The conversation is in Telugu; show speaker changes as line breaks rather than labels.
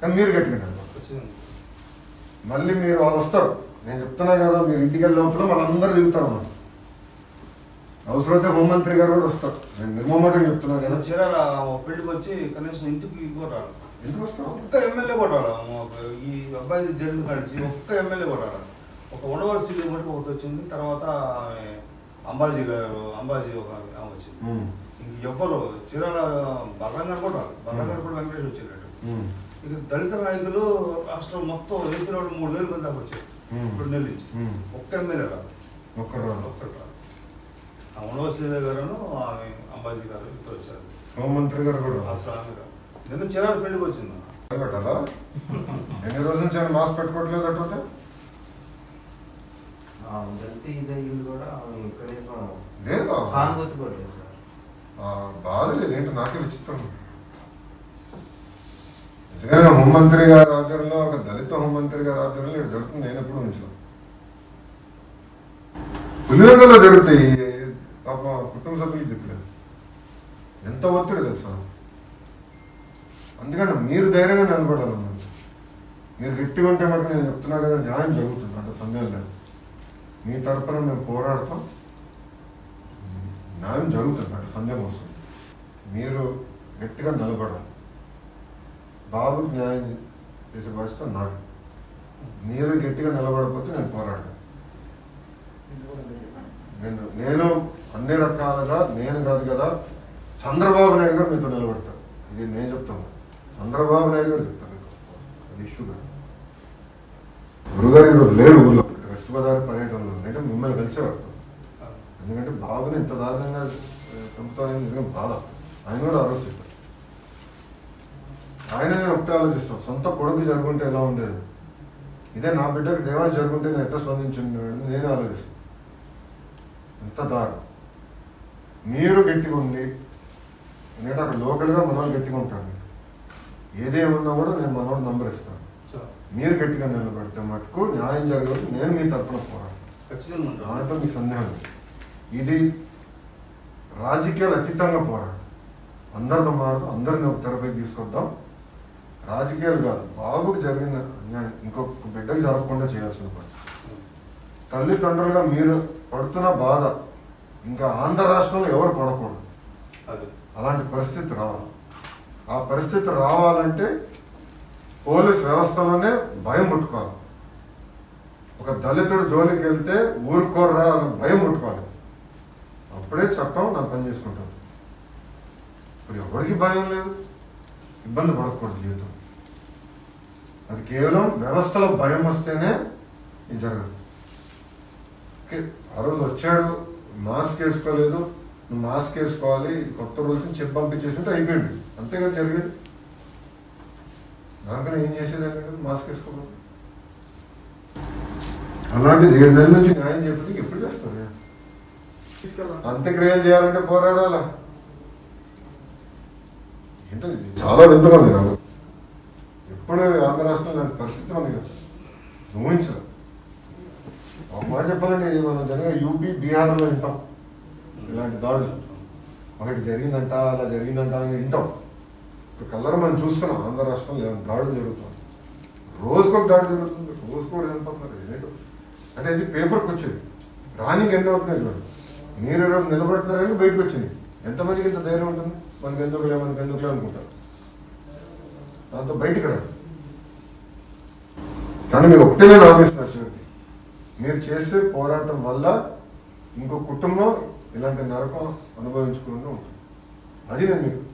కానీ మీరు గట్టిగా నిలబడాలి
ఖచ్చితంగా
మళ్ళీ మీరు వాళ్ళు వస్తారు నేను చెప్తున్నా కదా మీరు ఇంటికి వెళ్ళే లోపల వాళ్ళందరూ దిగుతారు మనం అవసరమైతే హోంమంత్రి గారు కూడా వస్తారు నేను నిర్మమాటం చెప్తున్నా కదా
నేను చీరాల పెళ్లికి వచ్చి కనీసం ఇంటికి కూడా రాను
ఎందుకు వస్తారు
ఒక్క ఎమ్మెల్యే కూడా రాలా మాకు ఈ అబ్బాయి జడ్లు కలిసి ఒక్క ఎమ్మెల్యే కూడా రాలా ఒక ఉండవలసి సీట్ మటుకు ఒకటి వచ్చింది తర్వాత ఆమె అంబాజీ గారు అంబాజీ ఒక ఆమె ఆమె వచ్చింది
ఉమ్,
ఇంక ఎవ్వరు చీరాల బర్రం గారు కూడా రాదు బర్రం గారు కూడా వెంకటేష్ వచ్చినట్టు
ఉమ్,
ఇక దళిత నాయకులు రాష్ట్రం మొత్తం ఏపీలో కూడా మూడు వేల మంది దాకా వచ్చారు
Hmm.
ఇప్పుడు నెల నుంచి
Hmm.
ఒక్క ఎమ్మెల్యే రాదు
ఒక్కరు రారు.
ఒక్కరు రాదు ఆ ఉండవలసి గారును ఆమె అంబాజీ గారు ఇద్దరు వచ్చారు
హోంమంత్రి గారు కూడా
అసలు ఆమె రాదు. నిన్న చీరాల పెళ్లికి వచ్చింది
పెట్టాలా ఎన్ని రోజుల నుంచి ఆయన మాస్క్ పెట్టుకోవట్లేదు అట్లా
దళిత ఇది అయ్యింది కూడా ఆమె కనీసం
లేదు
సానుభూతి కూడా లేదు సార్
ఆ, బాధ లేదు ఏంటో నాకే విచిత్రం నిజంగా హోంమంత్రి గారి ఆధ్వర్యంలో ఒక దళిత హోంమంత్రి గారి ఆధ్వర్యంలో ఇక్కడ జరుగుతుంది నేను ఎప్పుడు ఉంచాను పులివెందులో జరుగుతాయి పాప కుటుంబ సభ్యులు దిక్కులేదు ఎంత ఒత్తిడి తెలుసా అందుకని మీరు ధైర్యంగా నిలబడాలన్నమాట మీరు గట్టిగా ఉంటే మటుకు నేను చెప్తున్నా కదా న్యాయం జరుగుతుంది అంటే సందేహం లేదు మీ తరపున మేము పోరాడతాం న్యాయం జరుగుతుంది అంటే సందేహం వస్తుంది మీరు గట్టిగా నిలబడాలి బాబుకి న్యాయం చేసే బాధ్యత నాకు మీరు గట్టిగా నిలబడకపోతే నేను పోరాడతాను నేను నేను అన్ని రకాలుగా నేను కాదు కదా చంద్రబాబు నాయుడు గారు మీతో నిలబడతారు ఇది నేను చెప్తాను చంద్రబాబు నాయుడు గారు చెప్తాను మీకు. అది ఇష్యూ కాదు గురుగారు ఈరోజు లేరు ఊళ్ళో వెస్ట్ గోదావరి పర్యటనలో అంటే మిమ్మల్ని కలిసేవారు ఎందుకంటే బాబుని ఇంత దారుణంగా చంపుతానని నిజంగా బాధ ఆయన కూడా ఆ రోజు చెప్పారు ఆయన నేను ఒకటే ఆలోచిస్తాను సొంత కొడుకు జరుగుంటే ఎలా ఉండేది ఇదే నా బిడ్డకి దేవాలు జరుగుంటే నేను ఎట్లా స్పందించింది నేనే ఆలోచిస్తాను ఎంత దారుణం మీరు గట్టిగా ఉండి ఎందుకంటే అక్కడ లోకల్గా మనవాళ్ళు గట్టిగా ఉంటారు ఏదేమన్నా కూడా నేను మనోడు నంబర్ ఇస్తాను మీరు గట్టిగా నిలబడితే మటుకు న్యాయం జరగదు నేను మీ తరఫున పోరాడు
ఖచ్చితంగా ఉంటాను
దాంట్లో మీకు సందేహం లేదు ఇది రాజకీయాలు అతీతంగా పోరాడు అందరితో మాట్లాడు అందరిని ఒక తెరపై తీసుకొద్దాం రాజకీయాలు కాదు బాబుకి జరిగిన అన్యాయం ఇంకొక బిడ్డకి జరగకుండా చేయాల్సిన పని తల్లిదండ్రులుగా మీరు పడుతున్న బాధ ఇంకా ఆంధ్ర రాష్ట్రంలో ఎవరు పడకూడదు
అది
అలాంటి పరిస్థితి రావాలి ఆ పరిస్థితి రావాలంటే పోలీస్ వ్యవస్థలోనే భయం పుట్టుకోవాలి ఒక దళితుడు జోలికి వెళ్తే ఊరుకోర్రా అన్న భయం పుట్టుకోవాలి అప్పుడే చట్టం నా పని చేసుకుంటుంది ఇప్పుడు ఎవరికి భయం లేదు ఇబ్బంది పడకూడదు జీవితం అది కేవలం వ్యవస్థలో భయం వస్తేనే ఇది జరగదు ఓకే, ఆ రోజు వచ్చాడు మాస్క్ వేసుకోలేదు నువ్వు మాస్క్ వేసుకోవాలి ఇది కొత్త రూల్స్ చెప్పి పంపించేసింటే అయిపోయింది అంతేగా జరిగేది దానికన్నా ఏం చేసేదాన్ని కదా మాస్క్ వేసుకోకూడదు అలాంటిది ఏడు నెలల నుంచి న్యాయం చెప్పి ఎప్పుడు చేస్తారు న్యాయం? అంత్యక్రియలు చేయాలంటే పోరాడాలా ఏంటో ఇది చాలా వింతమంది నాకు ఎప్పుడు ఆంధ్ర రాష్ట్రంలో ఇలాంటి పరిస్థితి ఉంది కదా ఊహించరు ఒక మాట చెప్పాలంటే ఇది మనం జనగా యూపీ బీహార్లో వింటాం ఇలాంటి దాడులు ఒకటి జరిగిందంట అలా జరిగిందంట అని వింటాం ఇప్పుడు కల్లర మనం చూస్తున్నాం ఆంధ్ర రాష్ట్రంలో ఇలాంటి దాడులు జరుగుతుంది రోజుకొక దాడి జరుగుతుంది రోజుకో చంపుతున్నారు ఏంటో అంటే ఇది పేపర్కి వచ్చేది రానికి ఎన్ని అవుతున్నాయి చూడండి మీరు ఈరోజు నిలబడుతున్నారని బయటకు వచ్చింది ఎంతమందికి ఇంత ధైర్యం ఉంటుంది మనకి ఎందుకులే మనకి ఎందుకులే అనుకుంటారు దాంతో బయటికి రాదు కానీ మీరు ఒకటే నేను ఆలోచిస్తున్నారు చివరికి మీరు చేసే పోరాటం వల్ల ఇంకో కుటుంబం ఇలాంటి నరకం అనుభవించకుండా ఉంటుంది అది నేను మీకు